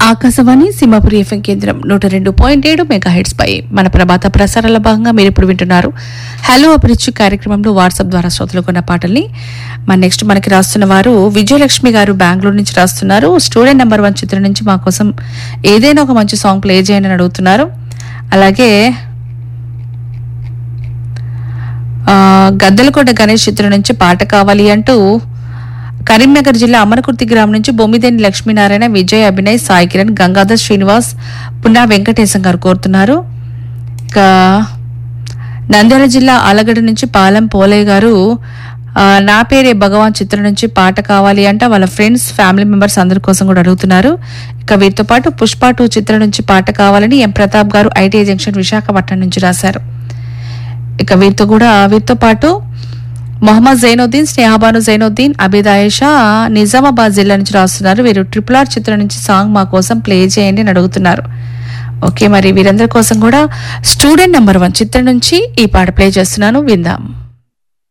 Akashvani Simhapuri FM కేంద్రం నూట రెండు పాయింట్ ఏడు మెగా హెడ్స్ పై మన ప్రభాత ప్రసారాల భాగంగా మీరు ఇప్పుడు వింటున్నారు హలో అభిరుచి కార్యక్రమంలో వాట్సాప్ ద్వారా శ్రోతలు కొన్న పాటల్ని మన నెక్స్ట్ మనకి రాస్తున్న వారు విజయలక్ష్మి గారు బెంగళూరు నుంచి రాస్తున్నారు స్టూడెంట్ నెంబర్ వన్ చిత్రం నుంచి మా కోసం ఏదైనా ఒక మంచి సాంగ్ ప్లే చేయండి అని అడుగుతున్నారు అలాగే ఆ, గద్దలకొండ గణేష్ చిత్రం నుంచి పాట కావాలి అంటూ కరీంనగర్ జిల్లా అమరకుర్తి గ్రామం నుంచి బొమ్మిదేని లక్ష్మీనారాయణ విజయ్ అభినయ్ సాయి కిరణ్ గంగాధర్ శ్రీనివాస్ పున్నా వెంకటేశం గారు కోరుతున్నారు ఇక నంద్యాల జిల్లా ఆలగడ్డ నుంచి పాలెం పోలయ్య గారు ఆ, నా పేరే భగవాన్ చిత్రం నుంచి పాట కావాలి అంట వాళ్ళ ఫ్రెండ్స్ ఫ్యామిలీ మెంబర్స్ అందరి కోసం కూడా అడుగుతున్నారు ఇక వీరితో పాటు పుష్ప టూ చిత్రం నుంచి పాట కావాలని ఎం ప్రతాప్ గారు ఐటీఐ జంక్షన్ విశాఖపట్నం నుంచి రాశారు ఇక వీరితో కూడా వీరితో పాటు మొహమ్మద్ జైనుద్దీన్ స్నేహాబాను జైనుద్దీన్ అబిద్ ఆయేషా నిజామాబాద్ జిల్లా నుంచి రాస్తున్నారు వీరు ట్రిపుల్ ఆర్ చిత్రం నుంచి సాంగ్ మా కోసం ప్లే చేయండి అని అడుగుతున్నారు ఓకే మరి వీరందరి కోసం కూడా స్టూడెంట్ నెంబర్ వన్ చిత్రం నుంచి ఈ పాట ప్లే చేస్తున్నాను విందాం